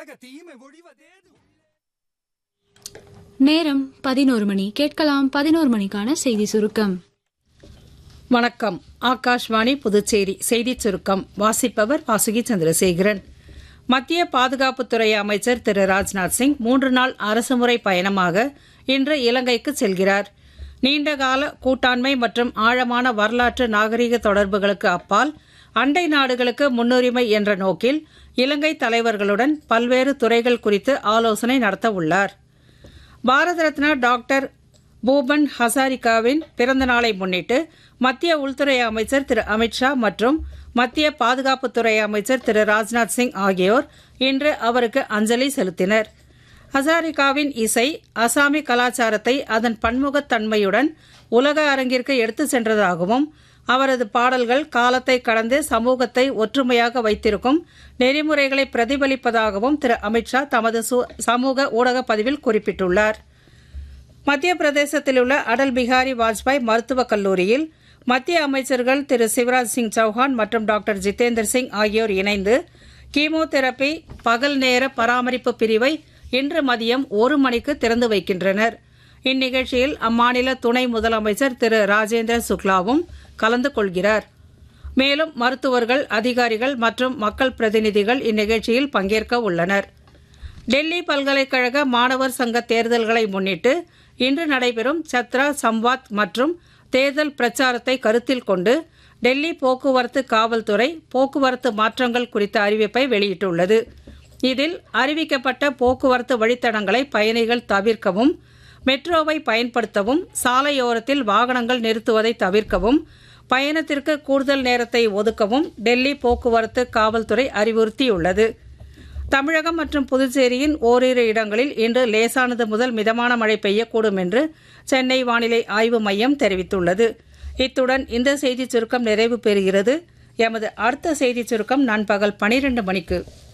Guarda che ti me voleva dedo. நேரம் பதினோரு மணி கேட்கலாம் பதினோரு மணிக்கான செய்தி சுருக்கம் வணக்கம் ஆகாஷ்வாணி புதுச்சேரி செய்திச் சுருக்கம் வாசிப்பவர் வாசுகி சந்திரசேகரன் மத்திய பாதுகாப்புத்துறை அமைச்சர் திரு ராஜ்நாத் சிங் மூன்று நாள் அரசுமுறை பயணமாக இன்று இலங்கைக்கு செல்கிறார் நீண்டகால கூட்டாண்மை மற்றும் ஆழமான வரலாற்று நாகரிக தொடர்புகளுக்கு அப்பால் அண்டை நாடுகளுக்கு முன்னுரிமை என்ற நோக்கில் இலங்கை தலைவர்களுடன் பல்வேறு துறைகள் குறித்து ஆலோசனை நடத்த உள்ளார் பாரத ரத்னா டாக்டர் பூபன் ஹசாரிகாவின் பிறந்த நாளை முன்னிட்டு மத்திய உள்துறை அமைச்சர் திரு அமித்ஷா மற்றும் மத்திய பாதுகாப்புத்துறை அமைச்சர் திரு ராஜ்நாத் சிங் ஆகியோர் இன்று அவருக்கு அஞ்சலி செலுத்தினர் ஹசாரிகாவின் இசை அசாமி கலாச்சாரத்தை அதன் பன்முகத்தன்மையுடன் உலக அரங்கிற்கு எடுத்துச் சென்றதாகவும் அவரது பாடல்கள் காலத்தை கடந்து சமூகத்தை ஒற்றுமையாக வைத்திருக்கும் நெறிமுறைகளை பிரதிபலிப்பதாகவும் திரு அமித்ஷா தமது சு- சமூக ஊடக பதிவில் குறிப்பிட்டுள்ளார் மத்திய பிரதேசத்தில் உள்ள அடல் பிகாரி வாஜ்பாய் மருத்துவக் கல்லூரியில் மத்திய அமைச்சர்கள் திரு சிவராஜ் சிங் சௌஹான் மற்றும் டாக்டர் ஜிதேந்தர் சிங் ஆகியோர் இணைந்து கீமோதெரபி பகல் நேர பராமரிப்பு பிரிவை இன்று மதியம் ஒரு மணிக்கு திறந்து வைக்கின்றனர் இந்நிகழ்ச்சியில் அம்மாநில துணை முதலமைச்சர் திரு ராஜேந்திர சுக்லாவும் கலந்து கொள்கிறார் மேலும் மருத்துவர்கள் அதிகாரிகள் மற்றும் மக்கள் பிரதிநிதிகள் இந்நிகழ்ச்சியில் பங்கேற்க உள்ளனர் டெல்லி பல்கலைக்கழக மாணவர் சங்க தேர்தல்களை முன்னிட்டு இன்று நடைபெறும் சத்ரா சம்வாத் மற்றும் தேர்தல் பிரச்சாரத்தை கருத்தில் கொண்டு டெல்லி போக்குவரத்து காவல்துறை போக்குவரத்து மாற்றங்கள் குறித்த அறிவிப்பை வெளியிட்டுள்ளது இதில் அறிவிக்கப்பட்ட போக்குவரத்து வழித்தடங்களை பயணிகள் தவிர்க்கவும் மெட்ரோவை பயன்படுத்தவும் சாலையோரத்தில் வாகனங்கள் நிறுத்துவதை தவிர்க்கவும் பயணத்திற்கு கூடுதல் நேரத்தை ஒதுக்கவும் டெல்லி போக்குவரத்து காவல்துறை அறிவுறுத்தியுள்ளது தமிழகம் மற்றும் புதுச்சேரியின் ஓரிரு இடங்களில் இன்று லேசானது முதல் மிதமான மழை பெய்யக்கூடும் என்று சென்னை வானிலை ஆய்வு மையம் தெரிவித்துள்ளது இத்துடன் இந்த செய்திச் சுருக்கம் நிறைவு பெறுகிறது எமது அடுத்த செய்திச் சுருக்கம் நண்பகல் பனிரெண்டு மணிக்கு